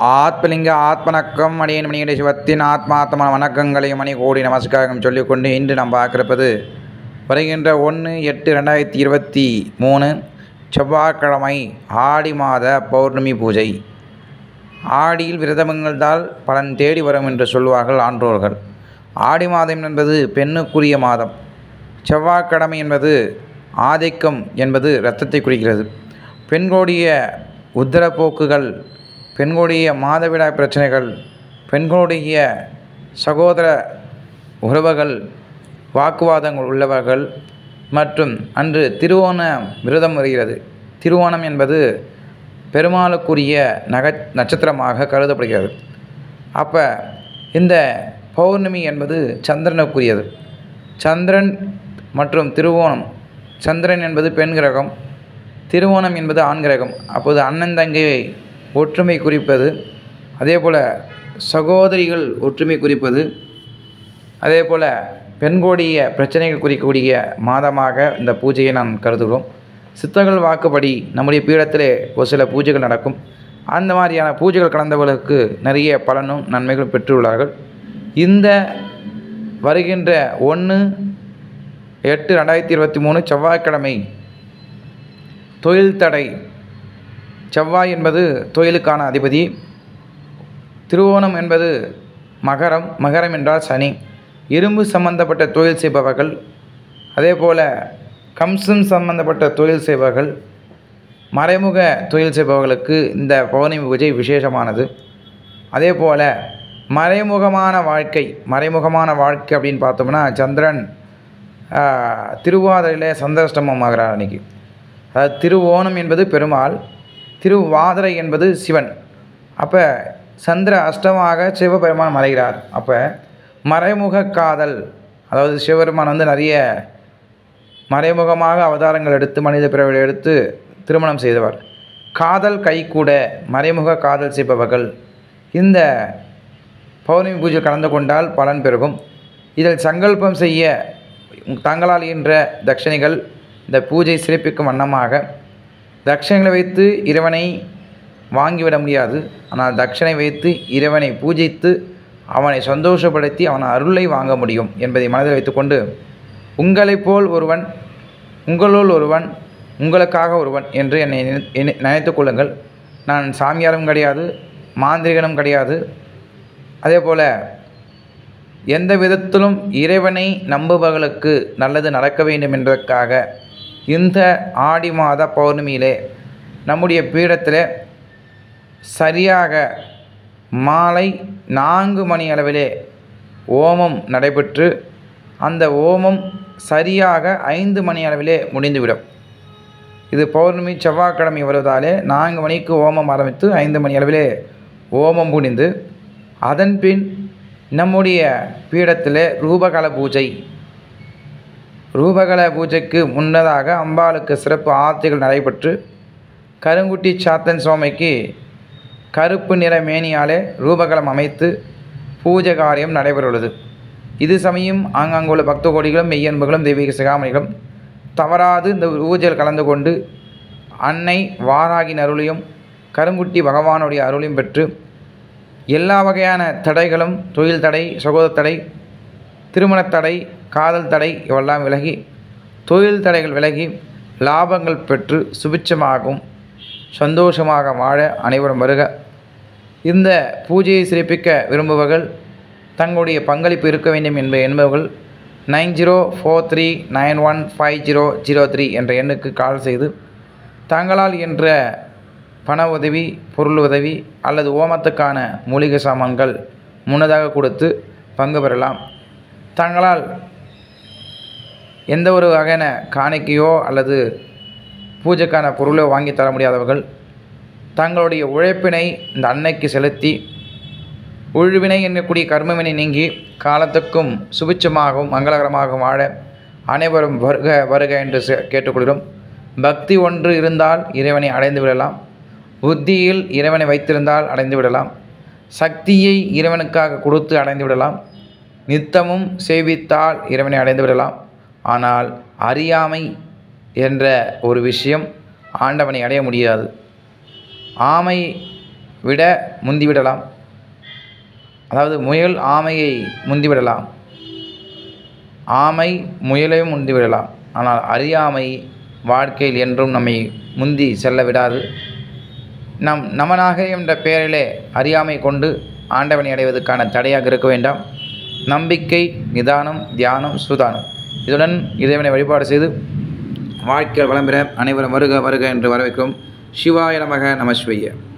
ஆத்மலிங்க ஆத்மனக்கம் மணியன் மணியடி சிவத்தின் ஆத்மாத்ம வணக்கங்களையும் மணி கோடி நமஸ்காரம் சொல்லிக்கொண்டு இன்று நாம் பார்க்குறப்பது வருகின்ற ஒன்று எட்டு ரெண்டாயிரத்தி இருபத்தி மூணு செவ்வாய்க்கிழமை ஆடி மாத பௌர்ணமி பூஜை ஆடியில் விரதமங்கள்தால் பலன் தேடி வரும் என்று சொல்வார்கள் ஆன்றோர்கள் ஆடி மாதம் என்பது பெண்ணுக்குரிய மாதம் செவ்வாய்க்கிழமை என்பது ஆதிக்கம் என்பது இரத்தத்தை குறிக்கிறது பெண்களுடைய உத்தரப்போக்குகள் பெண்களுடைய மாதவிடாய் பிரச்சனைகள் பெண்களுடைய சகோதர உறவுகள் வாக்குவாதங்கள் உள்ளவர்கள் மற்றும் அன்று திருவோண விரதம் வருகிறது திருவோணம் என்பது பெருமாளுக்குரிய நக நட்சத்திரமாக கருதப்படுகிறது அப்போ இந்த பௌர்ணமி என்பது சந்திரனுக்குரியது சந்திரன் மற்றும் திருவோணம் சந்திரன் என்பது பெண் கிரகம் திருவோணம் என்பது ஆண் கிரகம் அப்போது அண்ணன் தங்கையை ஒற்றுமை குறிப்பது அதே போல் சகோதரிகள் ஒற்றுமை குறிப்பது அதே போல் பெண்களுடைய பிரச்சனைகள் குறிக்கக்கூடிய மாதமாக இந்த பூஜையை நாம் கருதுகிறோம் சித்தர்கள் வாக்குப்படி நம்முடைய பீடத்திலே ஒரு சில பூஜைகள் நடக்கும் அந்த மாதிரியான பூஜைகள் கலந்தவர்களுக்கு நிறைய பலனும் நன்மைகளும் பெற்றுள்ளார்கள் இந்த வருகின்ற ஒன்று எட்டு ரெண்டாயிரத்தி இருபத்தி மூணு செவ்வாய்க்கிழமை தொழில் தடை செவ்வாய் என்பது தொழிலுக்கான அதிபதி திருவோணம் என்பது மகரம் மகரம் என்றால் சனி இரும்பு சம்பந்தப்பட்ட தொழில் செய்பவர்கள் அதே போல் கம்சம் சம்பந்தப்பட்ட தொழில் செய்பவர்கள் மறைமுக தொழில் செய்பவர்களுக்கு இந்த பௌர்ணமி பூஜை விசேஷமானது அதே போல் மறைமுகமான வாழ்க்கை மறைமுகமான வாழ்க்கை அப்படின்னு பார்த்தோம்னா சந்திரன் திருவாதிரையில் சந்திராஷ்டமம் ஆகிறார் அன்றைக்கி அதாவது திருவோணம் என்பது பெருமாள் திருவாதிரை என்பது சிவன் அப்போ சந்திர அஷ்டமாக சிவபெருமான் மறைகிறார் அப்போ மறைமுக காதல் அதாவது சிவபெருமான் வந்து நிறைய மறைமுகமாக அவதாரங்கள் எடுத்து மனித பிறவிகள் எடுத்து திருமணம் செய்தவர் காதல் கைகூட மறைமுக காதல் செய்பவர்கள் இந்த பௌர்ணமி பூஜை கலந்து கொண்டால் பலன் பெருகும் இதில் சங்கல்பம் செய்ய தங்களால் என்ற தட்சணைகள் இந்த பூஜை சிறப்பிக்கும் வண்ணமாக தட்சணைகளை வைத்து இறைவனை வாங்கிவிட முடியாது ஆனால் தட்சணை வைத்து இறைவனை பூஜித்து அவனை சந்தோஷப்படுத்தி அவன் அருளை வாங்க முடியும் என்பதை மனதில் வைத்துக்கொண்டு உங்களைப் போல் ஒருவன் உங்களுள் ஒருவன் உங்களுக்காக ஒருவன் என்று என்னை நினைத்து கொள்ளுங்கள் நான் சாமியாரும் கிடையாது மாந்திரிகனும் கிடையாது அதே போல் எந்த விதத்திலும் இறைவனை நம்புபவர்களுக்கு நல்லது நடக்க வேண்டும் என்பதற்காக இந்த ஆடி மாத பௌர்ணமியிலே நம்முடைய பீடத்தில் சரியாக மாலை நான்கு மணி அளவிலே ஓமம் நடைபெற்று அந்த ஓமம் சரியாக ஐந்து மணி அளவிலே முடிந்துவிடும் இது பௌர்ணமி செவ்வாய்க்கிழமை வருவதாலே நான்கு மணிக்கு ஓமம் ஆரம்பித்து ஐந்து மணி அளவிலே ஓமம் முடிந்து அதன் பின் நம்முடைய பீடத்தில் ரூபகல பூஜை ரூபகல பூஜைக்கு முன்னதாக அம்பாளுக்கு சிறப்பு ஆர்த்திகள் நடைபெற்று கருங்குட்டி சாத்தன் சுவாமிக்கு கருப்பு நிற மேனியாலே ரூபகலம் அமைத்து பூஜை காரியம் நடைபெறுள்ளது இது சமயம் ஆங்காங்குள்ள பக்த கோடிகளும் மெய்யன்புகளும் தெய்வீக சிகாமணிகளும் தவறாது இந்த பூஜையில் கலந்து கொண்டு அன்னை வாராகின் அருளையும் கருங்குட்டி பகவானுடைய அருளையும் பெற்று எல்லா வகையான தடைகளும் தொழில் தடை சகோதர தடை திருமணத் தடை காதல் தடை இவெல்லாம் விலகி தொழில் தடைகள் விலகி லாபங்கள் பெற்று சுபிட்சமாகவும் சந்தோஷமாக வாழ அனைவரும் வருக இந்த பூஜையை சிறப்பிக்க விரும்புபவர்கள் தங்களுடைய பங்களிப்பு இருக்க வேண்டும் என்ப என்பவர்கள் nine zero four three nine one five zero zero three என்ற எண்ணுக்கு கால் செய்து தங்களால் என்ற பண உதவி பொருள் உதவி அல்லது ஓமத்துக்கான மூலிகை சாமான்கள் முன்னதாக கொடுத்து பங்கு பெறலாம் தங்களால் எந்த ஒரு வகையான காணிக்கையோ அல்லது பூஜைக்கான பொருளோ வாங்கி தர முடியாதவர்கள் தங்களுடைய உழைப்பினை இந்த அன்னைக்கு செலுத்தி உழுவினை எண்ணக்கூடிய கர்மவினை நீங்கி காலத்துக்கும் சுபிச்சமாகவும் மங்களகரமாகவும் வாழ அனைவரும் வருக வருக என்று கேட்டுக்கொள்கிறோம் பக்தி ஒன்று இருந்தால் இறைவனை அடைந்து விடலாம் புத்தியில் இறைவனை வைத்திருந்தால் அடைந்து விடலாம் சக்தியை இறைவனுக்காக கொடுத்து அடைந்து விடலாம் நித்தமும் சேவித்தால் இறைவனை அடைந்து விடலாம் ஆனால் அறியாமை என்ற ஒரு விஷயம் ஆண்டவனை அடைய முடியாது ஆமை விட முந்திவிடலாம் அதாவது முயல் ஆமையை முந்திவிடலாம் ஆமை முயலையும் முந்திவிடலாம் ஆனால் அறியாமை வாழ்க்கையில் என்றும் நம்மை முந்தி செல்ல விடாது நம் நமனாக என்ற பெயரிலே அறியாமை கொண்டு ஆண்டவனை அடைவதற்கான தடையாக இருக்க வேண்டாம் நம்பிக்கை நிதானம் தியானம் சுதானம் இதுடன் இறைவனை வழிபாடு செய்து வாழ்க்கையில் வளம் பெற அனைவரும் வருக வருக என்று வரவேற்கும் சிவாய நமக நமஸ்வைய